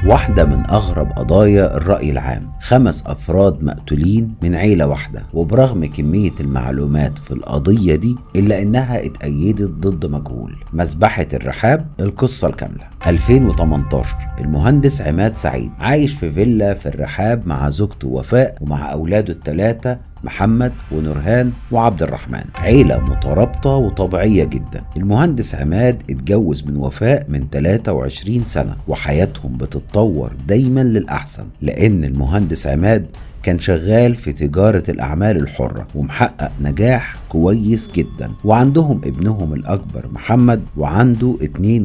واحدة من أغرب قضايا الرأي العام خمس أفراد مقتولين من عيلة واحدة وبرغم كمية المعلومات في القضية دي إلا إنها اتأيدت ضد مجهول مذبحة الرحاب القصة الكاملة 2018 المهندس عماد سعيد عايش في فيلا في الرحاب مع زوجته وفاء ومع أولاده الثلاثة محمد ونورهان وعبد الرحمن عيلة مترابطة وطبيعية جدا المهندس عماد اتجوز من وفاء من 23 سنة وحياتهم بتتطور دايما للأحسن لأن المهندس عماد كان شغال في تجارة الأعمال الحرة ومحقق نجاح كويس جدا وعندهم ابنهم الأكبر محمد وعنده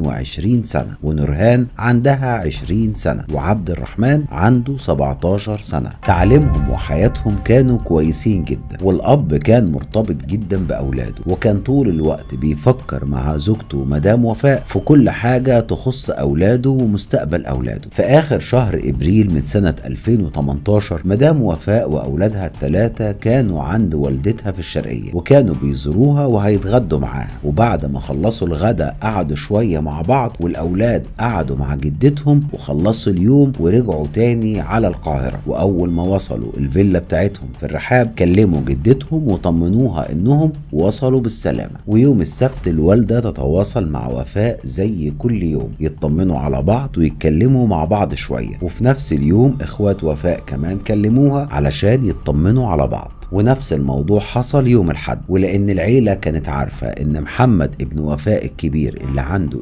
22 سنة ونورهان عندها 20 سنة وعبد الرحمن عنده 17 سنة تعليمهم وحياتهم كانوا كويسين جدا والأب كان مرتبط جدا بأولاده وكان طول الوقت بيفكر مع زوجته مدام وفاء في كل حاجة تخص أولاده ومستقبل أولاده في آخر شهر إبريل من سنة 2018 مدام وفاء وأولادها الثلاثة كانوا عند والدتها في الشرقية وكانوا بيزوروها وهيتغدوا معاها وبعد ما خلصوا الغدا قعدوا شوية مع بعض والأولاد قعدوا مع جدتهم وخلصوا اليوم ورجعوا تاني على القاهرة وأول ما وصلوا الفيلا بتاعتهم في الرحاب كلموا جدتهم وطمنوها إنهم وصلوا بالسلامة ويوم السبت الوالدة تتواصل مع وفاء زي كل يوم يطمنوا على بعض ويتكلموا مع بعض شوية وفي نفس اليوم إخوات وفاء كمان كلموها علشان يطمنوا على بعض ونفس الموضوع حصل يوم الحد ولان العيله كانت عارفه ان محمد ابن وفاء الكبير اللي عنده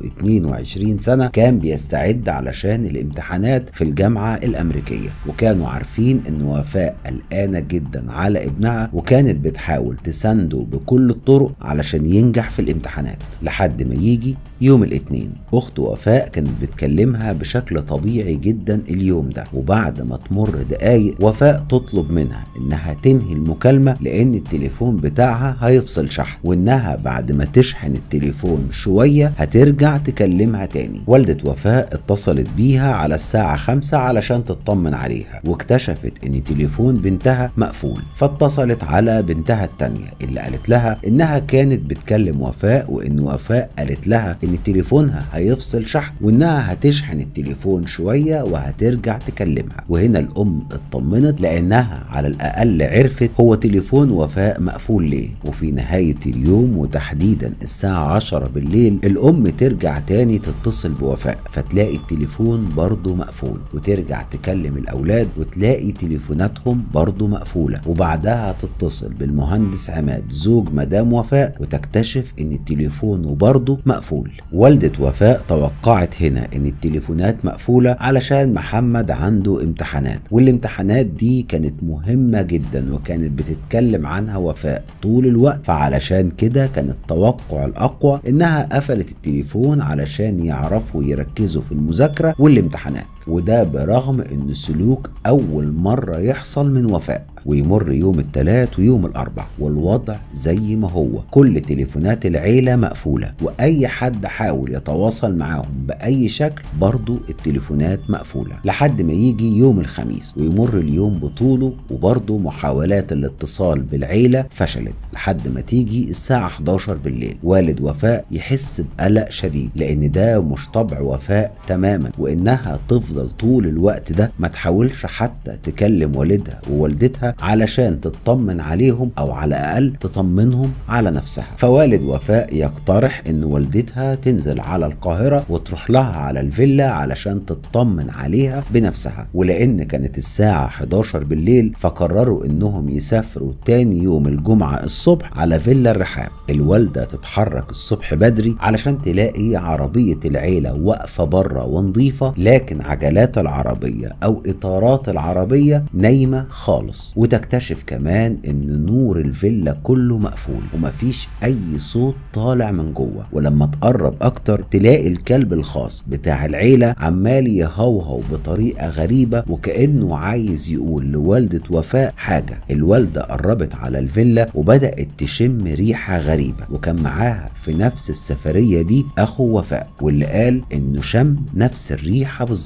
22 سنه كان بيستعد علشان الامتحانات في الجامعه الامريكيه وكانوا عارفين ان وفاء قلقانه جدا على ابنها وكانت بتحاول تسنده بكل الطرق علشان ينجح في الامتحانات لحد ما يجي يوم الاثنين اخت وفاء كانت بتكلمها بشكل طبيعي جدا اليوم ده وبعد ما تمر دقايق وفاء تطلب منها انها تنهي المكالمه لان التليفون بتاعها هيفصل شحن وانها بعد ما تشحن التليفون شويه هترجع تكلمها تاني والده وفاء اتصلت بيها على الساعه 5 علشان تطمن عليها واكتشفت ان تليفون بنتها مقفول فاتصلت على بنتها التانيه اللي قالت لها انها كانت بتكلم وفاء وان وفاء قالت لها ان تليفونها هيفصل شحن وانها هتشحن التليفون شويه وهترجع تكلمها وهنا الام اطمنت لانها على الاقل عرفت هو تليفون وفاء مقفول ليه وفي نهايه اليوم وتحديدا الساعه 10 بالليل الام ترجع تاني تتصل بوفاء فتلاقي التليفون برضه مقفول وترجع تكلم الاولاد وتلاقي تليفوناتهم برضه مقفوله وبعدها تتصل بالمهندس عماد زوج مدام وفاء وتكتشف ان التليفون برضه مقفول والدة وفاء توقعت هنا ان التليفونات مقفولة علشان محمد عنده امتحانات والامتحانات دي كانت مهمة جدا وكانت بتتكلم عنها وفاء طول الوقت فعلشان كده كان التوقع الاقوى انها قفلت التليفون علشان يعرفوا يركزوا في المذاكرة والامتحانات وده برغم ان السلوك اول مرة يحصل من وفاء ويمر يوم الثلاث ويوم الاربع والوضع زي ما هو كل تليفونات العيلة مقفولة واي حد حاول يتواصل معاهم باي شكل برضه التليفونات مقفولة لحد ما يجي يوم الخميس ويمر اليوم بطوله وبرضه محاولات الاتصال بالعيلة فشلت لحد ما تيجي الساعة 11 بالليل والد وفاء يحس بقلق شديد لان ده مش طبع وفاء تماما وانها تفضل طول الوقت ده ما تحاولش حتى تكلم والدها ووالدتها علشان تطمن عليهم او على الاقل تطمنهم على نفسها فوالد وفاء يقترح ان والدتها تنزل على القاهرة وتروح لها على الفيلا علشان تطمن عليها بنفسها ولان كانت الساعة 11 بالليل فقرروا انهم يسافروا تاني يوم الجمعة الصبح على فيلا الرحاب الوالدة تتحرك الصبح بدري علشان تلاقي عربية العيلة واقفة بره ونظيفة لكن عجلات العربية او اطارات العربية نايمة خالص وتكتشف كمان ان نور الفيلا كله مقفول ومفيش اي صوت طالع من جوه ولما تقرب اكتر تلاقي الكلب الخاص بتاع العيلة عمال يهوهو بطريقة غريبة وكأنه عايز يقول لوالدة وفاء حاجة الوالدة قربت على الفيلا وبدأت تشم ريحة غريبة وكان معاها في نفس السفرية دي اخو وفاء واللي قال انه شم نفس الريحة بالظبط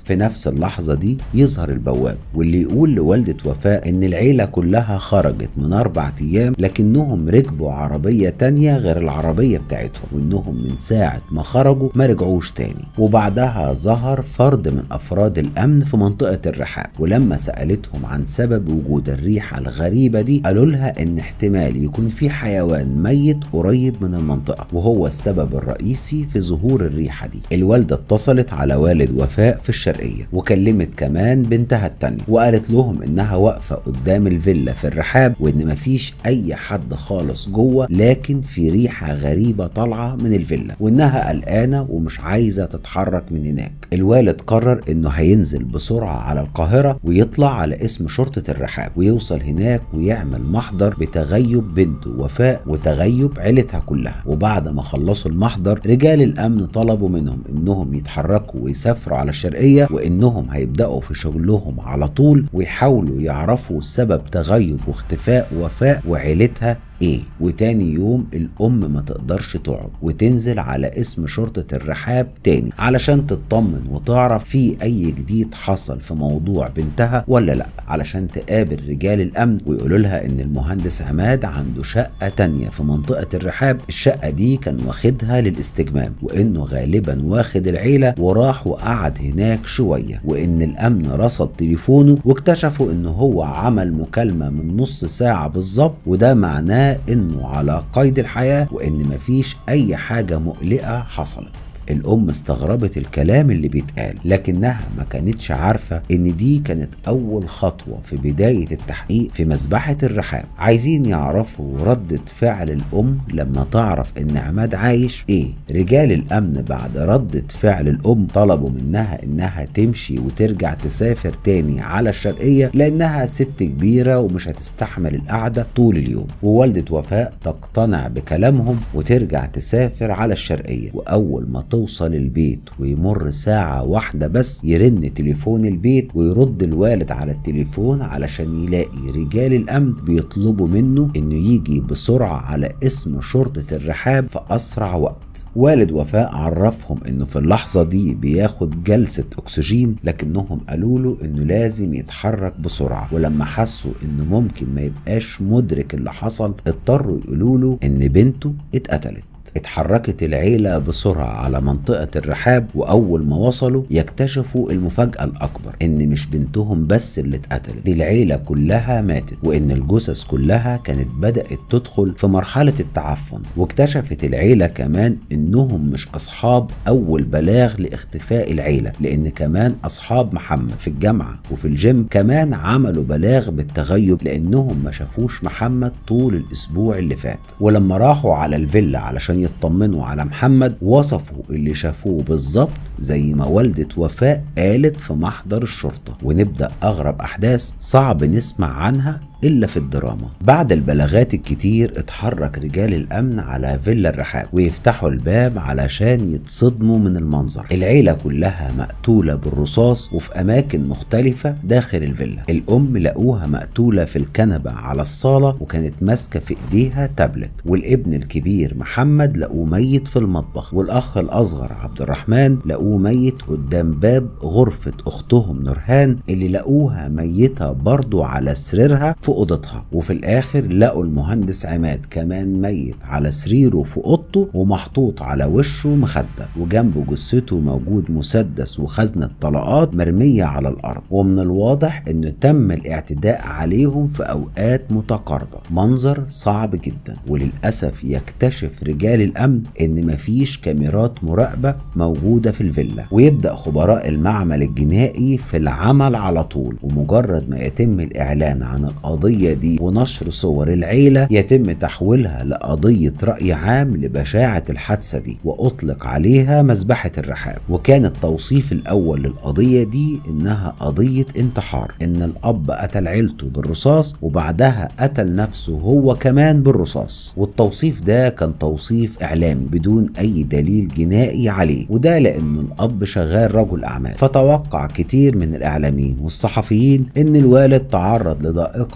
في نفس اللحظة دي يظهر البواب واللي يقول لوالدة وفاء ان العيلة كلها خرجت من اربع ايام لكنهم ركبوا عربية تانية غير العربية بتاعتهم وانهم من ساعة ما خرجوا ما رجعوش تاني وبعدها ظهر فرد من افراد الامن في منطقة الرحاب ولما سألتهم عن سبب وجود الريحة الغريبة دي قالوا لها ان احتمال يكون في حيوان ميت قريب من المنطقة وهو السبب الرئيسي في ظهور الريحة دي الوالدة اتصلت على والد وفاء في الشرقية وكلمت كمان بنتها التانية وقالت لهم انها واقفة قدام الفيلا في الرحاب وان مفيش اي حد خالص جوه لكن في ريحة غريبة طالعة من الفيلا وانها قلقانة ومش عايزة تتحرك من هناك الوالد قرر انه هينزل بسرعة على القاهرة ويطلع على اسم شرطة الرحاب ويوصل هناك ويعمل محضر بتغيب بنته وفاء وتغيب عيلتها كلها وبعد ما خلصوا المحضر رجال الامن طلبوا منهم انهم يتحركوا ويسافروا على الشرقية وانهم هيبدأوا في شغلهم على طول ويحاولوا يعرفوا سبب تغيب واختفاء وفاء وعيلتها ايه وتاني يوم الام ما تقدرش تقعد وتنزل على اسم شرطة الرحاب تاني علشان تطمن وتعرف في اي جديد حصل في موضوع بنتها ولا لا علشان تقابل رجال الامن ويقولوا لها ان المهندس عماد عنده شقة تانية في منطقة الرحاب الشقة دي كان واخدها للاستجمام وانه غالبا واخد العيلة وراح وقعد هناك شوية وان الامن رصد تليفونه واكتشفوا انه هو عمل مكالمة من نص ساعة بالظبط وده معناه انه على قيد الحياه وان مفيش اي حاجه مقلقه حصلت الأم استغربت الكلام اللي بيتقال لكنها ما كانتش عارفة إن دي كانت أول خطوة في بداية التحقيق في مذبحة الرحاب عايزين يعرفوا ردة فعل الأم لما تعرف إن عماد عايش إيه رجال الأمن بعد ردة فعل الأم طلبوا منها إنها تمشي وترجع تسافر تاني على الشرقية لأنها ست كبيرة ومش هتستحمل القعدة طول اليوم ووالدة وفاء تقتنع بكلامهم وترجع تسافر على الشرقية وأول ما توصل البيت ويمر ساعة واحدة بس يرن تليفون البيت ويرد الوالد على التليفون علشان يلاقي رجال الأمن بيطلبوا منه إنه يجي بسرعة على اسم شرطة الرحاب في أسرع وقت والد وفاء عرفهم انه في اللحظه دي بياخد جلسه اكسجين لكنهم قالوا له انه لازم يتحرك بسرعه ولما حسوا انه ممكن ما يبقاش مدرك اللي حصل اضطروا يقولوا له ان بنته اتقتلت اتحركت العيلة بسرعة على منطقة الرحاب وأول ما وصلوا يكتشفوا المفاجأة الأكبر إن مش بنتهم بس اللي اتقتلت دي العيلة كلها ماتت وإن الجثث كلها كانت بدأت تدخل في مرحلة التعفن واكتشفت العيلة كمان إنهم مش أصحاب أول بلاغ لاختفاء العيلة لأن كمان أصحاب محمد في الجامعة وفي الجيم كمان عملوا بلاغ بالتغيب لأنهم ما شافوش محمد طول الأسبوع اللي فات ولما راحوا على الفيلا علشان يطمنوا على محمد وصفوا اللي شافوه بالظبط زي ما والدة وفاء قالت في محضر الشرطة ونبدأ أغرب أحداث صعب نسمع عنها إلا في الدراما بعد البلاغات الكتير اتحرك رجال الأمن على فيلا الرحاب ويفتحوا الباب علشان يتصدموا من المنظر العيلة كلها مقتولة بالرصاص وفي أماكن مختلفة داخل الفيلا الأم لقوها مقتولة في الكنبة على الصالة وكانت ماسكة في إيديها تابلت والابن الكبير محمد لقوه ميت في المطبخ والأخ الأصغر عبد الرحمن لقوه ميت قدام باب غرفة أختهم نورهان اللي لقوها ميتة برضو على سريرها في اوضتها وفي الاخر لقوا المهندس عماد كمان ميت على سريره في اوضته ومحطوط على وشه مخده وجنبه جثته موجود مسدس وخزنه طلقات مرميه على الارض ومن الواضح انه تم الاعتداء عليهم في اوقات متقاربه منظر صعب جدا وللاسف يكتشف رجال الامن ان مفيش كاميرات مراقبه موجوده في الفيلا ويبدا خبراء المعمل الجنائي في العمل على طول ومجرد ما يتم الاعلان عن القضيه القضية دي ونشر صور العيلة يتم تحويلها لقضية رأي عام لبشاعة الحادثة دي وأطلق عليها مذبحة الرحاب وكان التوصيف الأول للقضية دي إنها قضية انتحار إن الأب قتل عيلته بالرصاص وبعدها قتل نفسه هو كمان بالرصاص والتوصيف ده كان توصيف إعلامي بدون أي دليل جنائي عليه وده لأن الأب شغال رجل أعمال فتوقع كتير من الإعلاميين والصحفيين إن الوالد تعرض لضائقة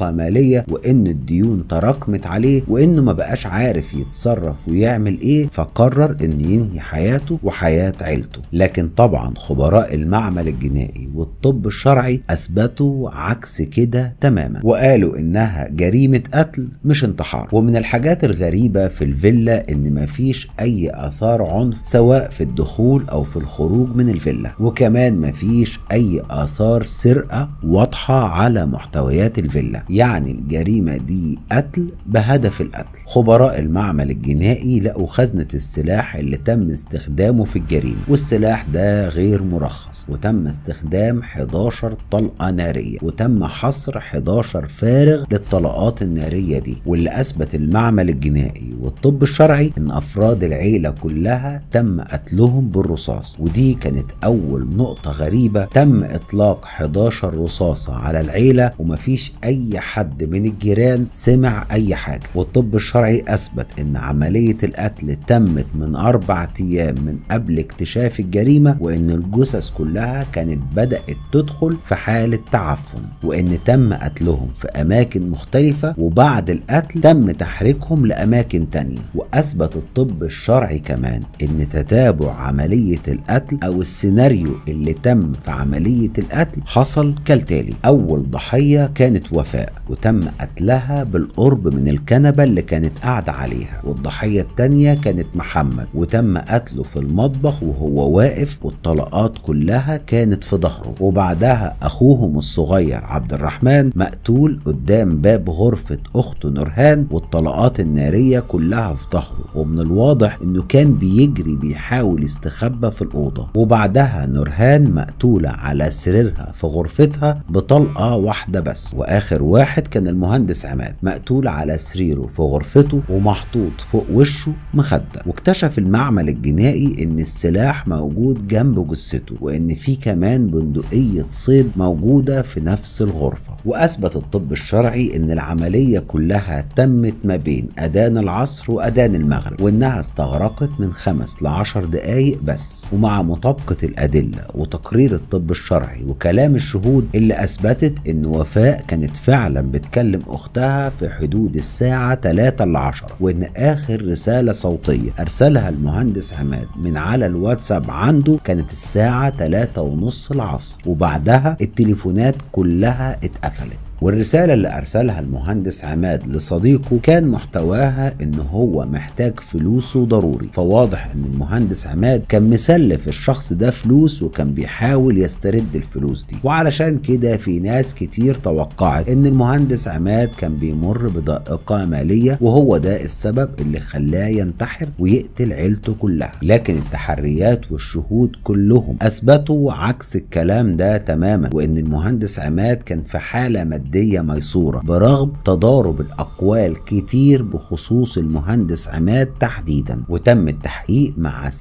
ضائقة مالية وإن الديون تراكمت عليه وإنه ما بقاش عارف يتصرف ويعمل إيه فقرر إنه ينهي حياته وحياة عيلته لكن طبعا خبراء المعمل الجنائي والطب الشرعي أثبتوا عكس كده تماما وقالوا إنها جريمة قتل مش انتحار ومن الحاجات الغريبة في الفيلا إن مفيش أي آثار عنف سواء في الدخول أو في الخروج من الفيلا وكمان مفيش أي آثار سرقة واضحة على محتويات الفيلا يعني الجريمة دي قتل بهدف القتل خبراء المعمل الجنائي لقوا خزنة السلاح اللي تم استخدامه في الجريمة والسلاح ده غير مرخص وتم استخدام 11 طلقة نارية وتم حصر 11 فارغ للطلقات النارية دي واللي أثبت المعمل الجنائي والطب الشرعي إن أفراد العيلة كلها تم قتلهم بالرصاص ودي كانت أول نقطة غريبة تم إطلاق 11 رصاصة على العيلة ومفيش أي حد من الجيران سمع أي حاجة والطب الشرعي أثبت إن عملية القتل تمت من أربع أيام من قبل اكتشاف الجريمة وإن الجثث كلها كانت بدأت تدخل في حالة تعفن وإن تم قتلهم في أماكن مختلفة وبعد القتل تم تحريكهم لأماكن تانية وأثبت الطب الشرعي كمان إن تتابع عملية القتل أو السيناريو اللي تم في عملية القتل حصل كالتالي أول ضحية كانت وفاء وتم قتلها بالقرب من الكنبة اللي كانت قاعدة عليها والضحية التانية كانت محمد وتم قتله في المطبخ وهو واقف والطلقات كلها كانت في ظهره وبعدها أخوهم الصغير عبد الرحمن مقتول قدام باب غرفة أخته نورهان والطلقات النارية كلها في ظهره ومن الواضح إنه كان بيجري بيحاول يستخبى في الأوضة وبعدها نورهان مقتولة على سريرها في غرفتها بطلقة واحدة بس وآخر واحد كان المهندس عماد مقتول على سريره في غرفته ومحطوط فوق وشه مخدة واكتشف المعمل الجنائي إن السلاح موجود جنب جثته وإن في كمان بندقية صيد موجودة في نفس الغرفة وأثبت الطب الشرعي إن العملية كلها تمت ما بين أذان العصر وأذان المغرب وإنها استغرقت من خمس لعشر دقايق بس ومع مطابقة الأدلة وتقرير الطب الشرعي وكلام الشهود اللي أثبتت إن وفاء كانت فعلا بتكلم أختها في حدود الساعة 3 ل 10 وإن آخر رسالة صوتية أرسلها المهندس عماد من على الواتساب عنده كانت الساعة 3 ونص العصر وبعدها التليفونات كلها اتقفلت والرسالة اللي أرسلها المهندس عماد لصديقه كان محتواها إن هو محتاج فلوسه ضروري فواضح إن المهندس عماد كان مسلف الشخص ده فلوس وكان بيحاول يسترد الفلوس دي وعلشان كده في ناس كتير توقعت إن المهندس عماد كان بيمر بضائقة مالية وهو ده السبب اللي خلاه ينتحر ويقتل عيلته كلها لكن التحريات والشهود كلهم أثبتوا عكس الكلام ده تماما وإن المهندس عماد كان في حالة مادية مادية ميسورة برغم تضارب الأقوال كتير بخصوص المهندس عماد تحديدا وتم التحقيق مع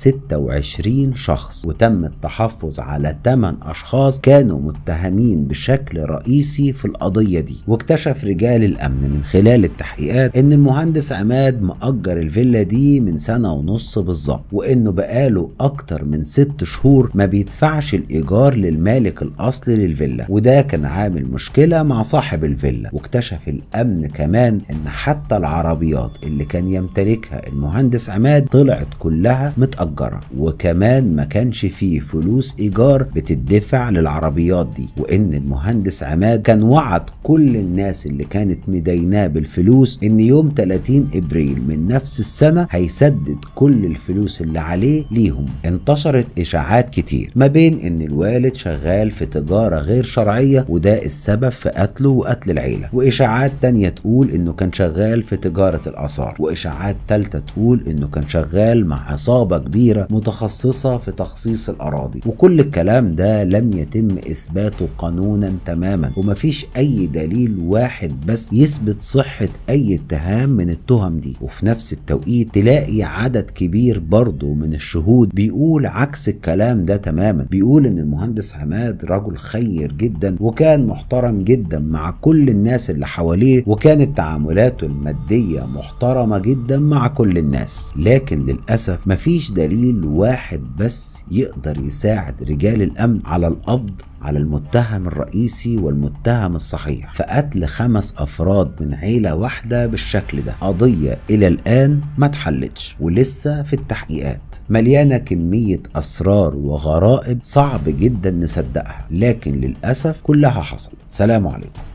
26 شخص وتم التحفظ على 8 أشخاص كانوا متهمين بشكل رئيسي في القضية دي واكتشف رجال الأمن من خلال التحقيقات إن المهندس عماد مأجر الفيلا دي من سنة ونص بالظبط وإنه بقاله أكتر من ست شهور ما بيدفعش الإيجار للمالك الأصلي للفيلا وده كان عامل مشكلة مع صاحب الفيلا واكتشف الامن كمان ان حتى العربيات اللي كان يمتلكها المهندس عماد طلعت كلها متأجرة وكمان ما كانش فيه فلوس ايجار بتدفع للعربيات دي وان المهندس عماد كان وعد كل الناس اللي كانت مديناه بالفلوس ان يوم 30 ابريل من نفس السنة هيسدد كل الفلوس اللي عليه ليهم انتشرت اشاعات كتير ما بين ان الوالد شغال في تجارة غير شرعية وده السبب في قتله وقتل العيلة وإشاعات تانية تقول إنه كان شغال في تجارة الآثار وإشاعات تالتة تقول إنه كان شغال مع عصابة كبيرة متخصصة في تخصيص الأراضي وكل الكلام ده لم يتم إثباته قانونا تماما ومفيش أي دليل واحد بس يثبت صحة أي اتهام من التهم دي وفي نفس التوقيت تلاقي عدد كبير برضه من الشهود بيقول عكس الكلام ده تماما بيقول إن المهندس عماد رجل خير جدا وكان محترم جدا مع كل الناس اللي حواليه وكانت تعاملاته المادية محترمة جدا مع كل الناس لكن للأسف مفيش دليل واحد بس يقدر يساعد رجال الأمن على القبض على المتهم الرئيسي والمتهم الصحيح في قتل خمس افراد من عيله واحده بالشكل ده قضيه الى الان ما اتحلتش ولسه في التحقيقات مليانه كميه اسرار وغرائب صعب جدا نصدقها لكن للاسف كلها حصلت سلام عليكم